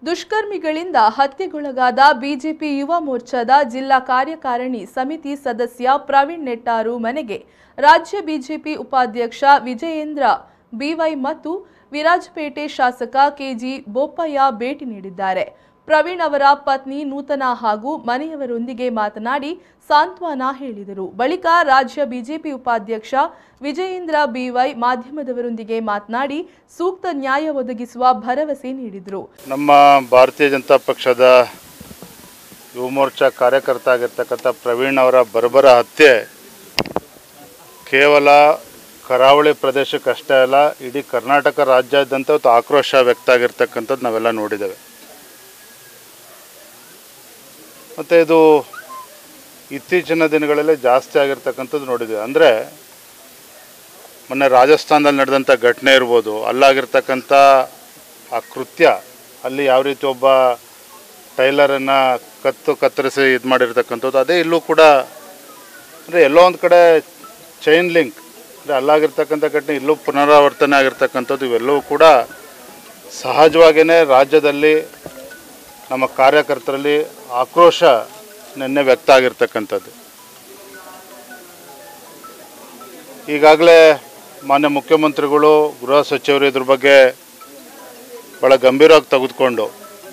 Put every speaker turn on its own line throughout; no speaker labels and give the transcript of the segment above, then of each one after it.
ದುಷ್ಕರ್ಮಿಗಳಿಂದ ಹತ್ಯೆಗೊಳಗಾದ BJP ಯುವ ಮೋರ್ಚಾದ ಜಿಲ್ಲಾ ಕಾರ್ಯಕಾರಿಣಿ ಸಮಿತಿ ಸದಸ್ಯ ಪ್ರವೀಣ್ ನೆಟ್ಟಾರು ಮನೆಗೆ ರಾಜ್ಯ ಬಿಜೆಪಿ ಉಪಾಧ್ಯಕ್ಷ ವಿಜಯೇಂದ್ರ ಬಿವೈ ಮತ್ತು ವಿರಾಜಪೇಟೆ ಶಾಸಕ ಕೆಜಿ ಬೋಪಯ್ಯ ಭೇಟಿ ನೀಡಿದ್ದಾರೆ ಪ್ರವೀಣ್ ಅವರ ಪತ್ನಿ ನೂತನ ಹಾಗೂ ಮನೆಯವರೊಂದಿಗೆ ಮಾತನಾಡಿ ಸಾಂತ್ವನ ಹೇಳಿದರು ಬಳಿಕ ರಾಜ್ಯ ಬಿಜೆಪಿ ಉಪಾಧ್ಯಕ್ಷ ವಿಜಯೇಂದ್ರ ಬಿವೈ ಮಾಧ್ಯಮದವರೊಂದಿಗೆ ಮಾತನಾಡಿ ಸೂಕ್ತ ನ್ಯಾಯ ಒದಗಿಸುವ ಭರವಸೆ ನೀಡಿದರು
ನಮ್ಮ ಭಾರತೀಯ ಜನತಾ ಪಕ್ಷದ ಯುವ ಮೋರ್ಚಾ ಕಾರ್ಯಕರ್ತ ಆಗಿರ್ತಕ್ಕಂಥ ಪ್ರವೀಣ್ ಅವರ ಬರ್ಬರ ಹತ್ಯೆ ಕೇವಲ ಕರಾವಳಿ ಪ್ರದೇಶಕ್ಕಷ್ಟೇ ಅಲ್ಲ ಇಡೀ ಕರ್ನಾಟಕ ರಾಜ್ಯಾದ್ಯಂತ ಇವತ್ತು ಆಕ್ರೋಶ ವ್ಯಕ್ತ ಆಗಿರ್ತಕ್ಕಂಥದ್ದು ನಾವೆಲ್ಲ ನೋಡಿದ್ದೇವೆ ಮತ್ತು ಇದು ಇತ್ತೀಚಿನ ದಿನಗಳಲ್ಲಿ ಜಾಸ್ತಿ ಆಗಿರ್ತಕ್ಕಂಥದ್ದು ನೋಡಿದ್ದೇವೆ ಅಂದರೆ ಮೊನ್ನೆ ರಾಜಸ್ಥಾನದಲ್ಲಿ ನಡೆದಂಥ ಘಟನೆ ಇರ್ಬೋದು ಅಲ್ಲಾಗಿರ್ತಕ್ಕಂಥ ಆ ಕೃತ್ಯ ಅಲ್ಲಿ ಯಾವ ರೀತಿ ಒಬ್ಬ ಟೈಲರನ್ನು ಕತ್ತು ಕತ್ತರಿಸಿ ಇದು ಮಾಡಿರ್ತಕ್ಕಂಥದ್ದು ಅದೇ ಇಲ್ಲೂ ಕೂಡ ಅಂದರೆ ಎಲ್ಲೋ ಒಂದು ಕಡೆ ಚೈನ್ ಲಿಂಕ್ ಅಂದರೆ ಅಲ್ಲಾಗಿರ್ತಕ್ಕಂಥ ಘಟನೆ ಇಲ್ಲೂ ಪುನರಾವರ್ತನೆ ಆಗಿರ್ತಕ್ಕಂಥದ್ದು ಇವೆಲ್ಲವೂ ಕೂಡ ಸಹಜವಾಗಿಯೇ ರಾಜ್ಯದಲ್ಲಿ ನಮ್ಮ ಕಾರ್ಯಕರ್ತರಲ್ಲಿ ಆಕ್ರೋಶ ನಿನ್ನೆ ವ್ಯಕ್ತ ಆಗಿರ್ತಕ್ಕಂಥದ್ದು ಈಗಾಗಲೇ ಮಾನ್ಯ ಮುಖ್ಯಮಂತ್ರಿಗಳು ಗೃಹ ಸಚಿವರು ಇದ್ರ ಬಗ್ಗೆ ಭಾಳ ಗಂಭೀರವಾಗಿ ತೆಗೆದುಕೊಂಡು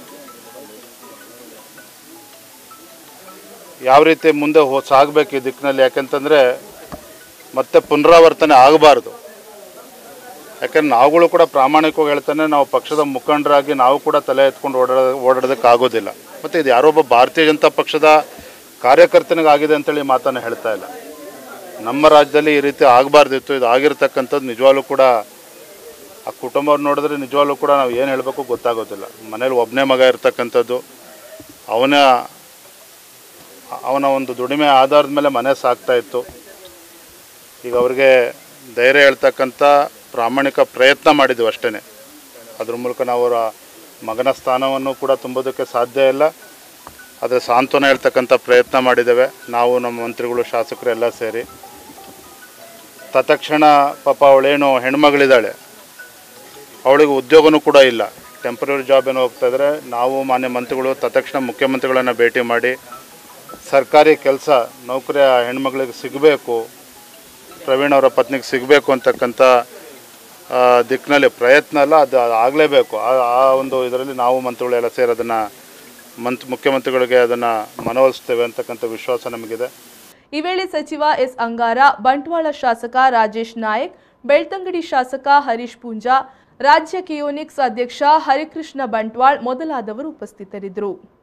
ಯಾವ ರೀತಿ ಮುಂದೆ ಹೋ ಸಾಗಬೇಕು ಈ ದಿಕ್ಕಿನಲ್ಲಿ ಯಾಕೆಂತಂದರೆ ಮತ್ತೆ ಪುನರಾವರ್ತನೆ ಆಗಬಾರ್ದು ಯಾಕಂದ್ರೆ ನಾವುಗಳು ಕೂಡ ಪ್ರಾಮಾಣಿಕವಾಗಿ ಹೇಳ್ತಾನೆ ನಾವು ಪಕ್ಷದ ಮುಖಂಡರಾಗಿ ನಾವು ಕೂಡ ತಲೆ ಎತ್ಕೊಂಡು ಓಡಾಡ ಓಡಾಡೋದಕ್ಕೆ ಆಗೋದಿಲ್ಲ ಮತ್ತು ಇದು ಯಾರೊಬ್ಬ ಭಾರತೀಯ ಜನತಾ ಪಕ್ಷದ ಕಾರ್ಯಕರ್ತನಿಗಾಗಿದೆ ಅಂತೇಳಿ ಮಾತನ್ನು ಹೇಳ್ತಾ ಇಲ್ಲ ನಮ್ಮ ರಾಜ್ಯದಲ್ಲಿ ಈ ರೀತಿ ಆಗಬಾರ್ದಿತ್ತು ಇದು ಆಗಿರ್ತಕ್ಕಂಥದ್ದು ನಿಜವಾಗ್ಲೂ ಕೂಡ ಆ ಕುಟುಂಬವ್ರು ನೋಡಿದ್ರೆ ನಿಜವಾಗ್ಲೂ ಕೂಡ ನಾವು ಏನು ಹೇಳಬೇಕು ಗೊತ್ತಾಗೋದಿಲ್ಲ ಮನೇಲಿ ಒಬ್ಬನೇ ಮಗ ಇರ್ತಕ್ಕಂಥದ್ದು ಅವನ ಅವನ ಒಂದು ದುಡಿಮೆ ಆಧಾರದ ಮೇಲೆ ಮನೆ ಸಾಕ್ತಾ ಇತ್ತು ಈಗ ಅವ್ರಿಗೆ ಧೈರ್ಯ ಹೇಳ್ತಕ್ಕಂಥ ಪ್ರಾಮಾಣಿಕ ಪ್ರಯತ್ನ ಮಾಡಿದ್ವಿ ಅಷ್ಟೇ ಅದ್ರ ಮೂಲಕ ನಾವು ಅವರ ಮಗನ ಸ್ಥಾನವನ್ನು ಕೂಡ ತುಂಬೋದಕ್ಕೆ ಸಾಧ್ಯ ಇಲ್ಲ ಆದರೆ ಸಾಂತ್ವನ ಹೇಳ್ತಕ್ಕಂಥ ಪ್ರಯತ್ನ ಮಾಡಿದ್ದೇವೆ ನಾವು ನಮ್ಮ ಮಂತ್ರಿಗಳು ಶಾಸಕರು ಎಲ್ಲ ಸೇರಿ ತತ್ಕ್ಷಣ ಪಾಪ ಅವಳೇನು ಹೆಣ್ಮಗಳಿದ್ದಾಳೆ ಅವಳಿಗೆ ಉದ್ಯೋಗನೂ ಕೂಡ ಇಲ್ಲ ಟೆಂಪ್ರರಿ ಜಾಬ್ ಏನೋ ಹೋಗ್ತಾ ಇದ್ದಾರೆ ನಾವು ಮಾನ್ಯ ಮಂತ್ರಿಗಳು ತತ್ಕ್ಷಣ ಮುಖ್ಯಮಂತ್ರಿಗಳನ್ನು ಭೇಟಿ ಮಾಡಿ ಸರ್ಕಾರಿ ಕೆಲಸ ನೌಕರಿ ಆ ಹೆಣ್ಮಗಳಿಗೆ ಸಿಗಬೇಕು ಪ್ರವೀಣ್ ಅವರ ಪತ್ನಿಗೆ ಸಿಗಬೇಕು ಅಂತಕ್ಕಂಥ ಆ, ದಿಕ್ಕಿನಲ್ಲಿ ಪ್ರಯತ್ನ ಅಲ್ಲ ಅದು ಆಗಲೇಬೇಕು ಆ ಆ ಒಂದು ಇದರಲ್ಲಿ ನಾವು ಮಂತ್ರಿಗಳೆಲ್ಲ ಸೇರಿ ಅದನ್ನು ಮಂತ್ ಮುಖ್ಯಮಂತ್ರಿಗಳಿಗೆ ಅದನ್ನು ಮನವೊಲಿಸ್ತೇವೆ ಅಂತಕ್ಕಂಥ ವಿಶ್ವಾಸ ನಮಗಿದೆ
ಈ ವೇಳೆ ಸಚಿವ ಎಸ್ ಅಂಗಾರ ಬಂಟ್ವಾಳ ಶಾಸಕ ರಾಜೇಶ್ ನಾಯಕ್ ಬೆಳ್ತಂಗಡಿ ಶಾಸಕ ಹರೀಶ್ ಪೂಂಜಾ ರಾಜ್ಯ ಕಿಯೋನಿಕ್ಸ್ ಅಧ್ಯಕ್ಷ ಹರಿಕೃಷ್ಣ ಬಂಟ್ವಾಳ್ ಮೊದಲಾದವರು ಉಪಸ್ಥಿತರಿದ್ದರು